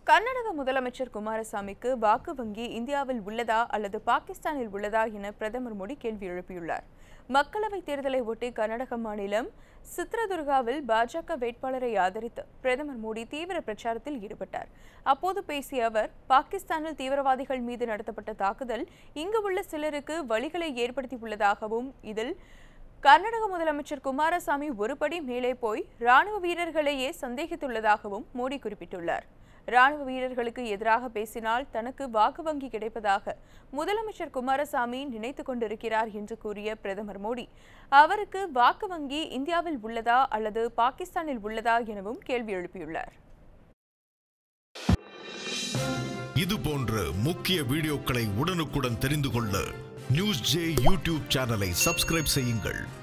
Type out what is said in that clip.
கர்நாடக முதலமைச்சர் குமாரசாமிக்கு வாக்கு வங்கி இந்தியாவில் உள்ளதா அல்லது பாகிஸ்தானில் உள்ளதா என பிரதமர் மோடி கேள்வி எழுப்பியுள்ளார் மக்களவைத் தேர்தலை ஒட்டி கர்நாடக மாநிலம் சித்ரதுர்காவில் பாஜக வேட்பாளரை ஆதரித்து பிரதமர் மோடி தீவிர பிரச்சாரத்தில் ஈடுபட்டார் அப்போது பேசிய அவர் பாகிஸ்தானில் தீவிரவாதிகள் மீது நடத்தப்பட்ட தாக்குதல் இங்கு உள்ள சிலருக்கு வழிகளை ஏற்படுத்தியுள்ளதாகவும் இதில் கர்நாடக முதலமைச்சர் குமாரசாமி ஒருபடி மேலே போய் ராணுவ வீரர்களையே சந்தேகித்துள்ளதாகவும் மோடி குறிப்பிட்டுள்ளார் ராணுவ வீரர்களுக்கு எதிராக பேசினால் தனக்கு வாக்கு வங்கி கிடைப்பதாக முதலமைச்சர் குமாரசாமி நினைத்துக் கொண்டிருக்கிறார் என்று கூறிய பிரதமர் மோடி அவருக்கு வாக்கு வங்கி இந்தியாவில் உள்ளதா அல்லது பாகிஸ்தானில் உள்ளதா எனவும் கேள்வி எழுப்பியுள்ளார் இது போன்ற முக்கிய வீடியோக்களை உடனுக்குடன் தெரிந்து கொள்ள நியூஸ் ஜே யூடியூப் சேனலை சப்ஸ்கிரைப் செய்யுங்கள்